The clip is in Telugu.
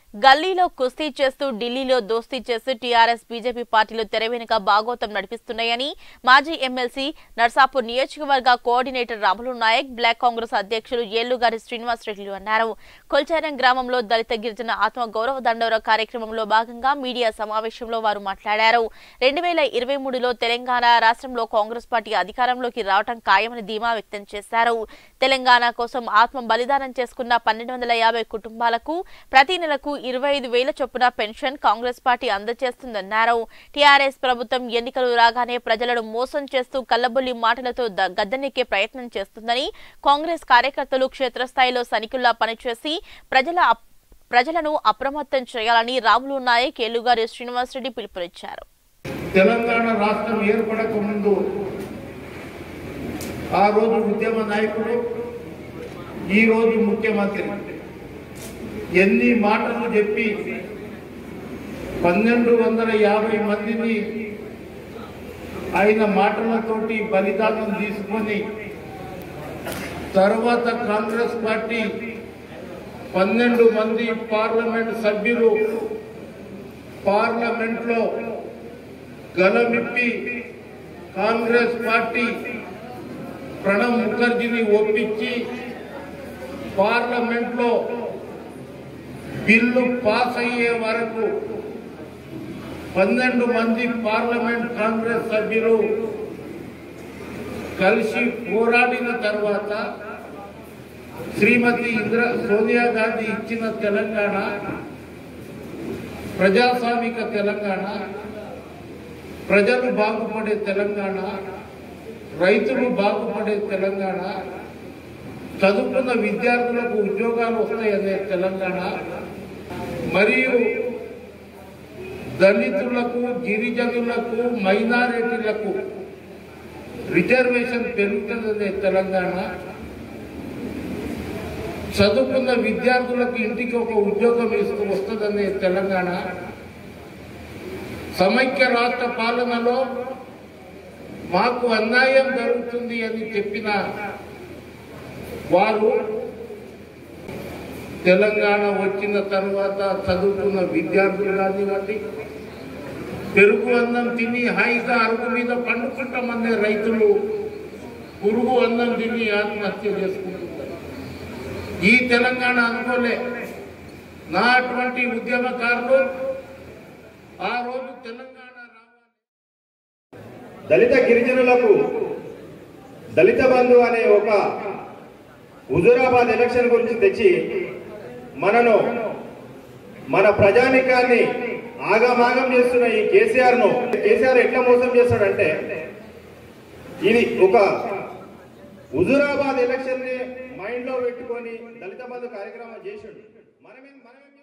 గల్లీలో కుస్తీ చేస్తూ ఢిల్లీలో దోస్తీ చేస్తూ టీఆర్ఎస్ బీజేపీ పార్టీలు తెర వెనుక బాగోతం నడిపిస్తున్నాయని మాజీ ఎమ్మెల్సీ నర్సాపూర్ నియోజకవర్గ కోఆర్డినేటర్ రాములు నాయక్ బ్లాక్ కాంగ్రెస్ అధ్యక్షులు ఏళ్లుగారి శ్రీనివాస్ రెడ్డి అన్నారు కొల్చారం గ్రామంలో దళిత గిరిజన ఆత్మ గౌరవ దండోర కార్యక్రమంలో భాగంగా మీడియా సమావేశంలో వారు మాట్లాడారు రెండు వేల ఇరవై మూడులో తెలంగాణ రాష్ట్రంలో కాంగ్రెస్ పార్టీ అధికారంలోకి రావటం ఖాయమని ధీమా వ్యక్తం చేశారు తెలంగాణ కోసం ఆత్మ బలిదానం చేసుకున్న పన్నెండు వందల యాభై కుటుంబాలకు ప్రతి నెలకు ఇరవై ఐదు వేల చొప్పున పెన్షన్ కాంగ్రెస్ పార్టీ అందజేస్తుందన్నారు టీఆర్ఎస్ ప్రభుత్వం ఎన్నికలు రాగానే ప్రజలను మోసం చేస్తూ కల్లబొల్లి మాటలతో ద- గద్దెనెక్కే ప్రయత్నం చేస్తుందని కాంగ్రెస్ కార్యకర్తలు క్షేత్రస్థాయిలో సనికుల్లా పనిచేసి ప్రజల అప్- ప్రజలను అప్రమత్తం చేయాలని రాములు నాయక్ ఏలుగారి శ్రీనివాసరెడ్డి పిలుపునిచ్చారు తెలంగాణ రాష్ట్రం ఏర్పడక ముందు ఆ రోజు ఉద్యమ నాయకుడు ఈ రోజు ముఖ్యమంత్రి ఎన్ని మాటలు చెప్పి పన్నెండు వందల యాభై మందిని ఆయన మాటలతోటి బలిదానం తీసుకొని తర్వాత కాంగ్రెస్ పార్టీ పన్నెండు మంది పార్లమెంట్ సభ్యులు పార్లమెంట్లో గలమిప్పి కాంగ్రెస్ పార్టీ ప్రణబ్ ముఖర్జీని ఒప్పించి పార్లమెంట్ లో బిల్లు పాస్ అయ్యే వరకు పన్నెండు మంది పార్లమెంట్ కాంగ్రెస్ సభ్యులు కలిసి పోరాడిన తర్వాత శ్రీమతి ఇందిరా సోనియా గాంధీ ఇచ్చిన తెలంగాణ ప్రజాస్వామిక తెలంగాణ ప్రజలు బాగుపడే తెలంగాణ రైతులు బాగుపడే తెలంగాణ చదువుకున్న విద్యార్థులకు ఉద్యోగాలు వస్తాయనే తెలంగాణ మరియు దళితులకు గిరిజనులకు మైనారిటీలకు రిజర్వేషన్ పెరుగుతుందనే తెలంగాణ చదువుకున్న విద్యార్థులకు ఇంటికి ఒక ఉద్యోగం ఇస్తూ వస్తుందనే తెలంగాణ సమైక్య రాష్ట్ర పాలనలో మాకు అన్యాయం జరుగుతుంది అని చెప్పిన వారు తెలంగాణ వచ్చిన తర్వాత చదువుకున్న విద్యార్థులు కానివ్వండి పెరుగు అన్నం తిని హాయిగా అరుగు మీద పండుకుంటామనే రైతులు పురుగు అన్నం తిని ఆత్మహత్య చేసుకుంటున్నారు ఈ తెలంగాణ అనుకోలే నా అటువంటి ఉద్యమకారులు ఆ రోజు తెలంగాణ రావాలి దళిత గిరిజనులకు దళిత బంధు అనే ఒక హుజూరాబాద్ ఎలక్షన్ గురించి తెచ్చి మనను మన ప్రజానికాన్ని ఆగమాగం చేస్తున్న ఈ కేసీఆర్ ను కేసీఆర్ ఎట్లా మోసం చేస్తాడంటే ఇది ఒక హుజూరాబాద్ ఎలక్షన్ ని మైండ్ లో పెట్టుకొని దళిత బంధు కార్యక్రమం చేసిండు మనమేం మనమేం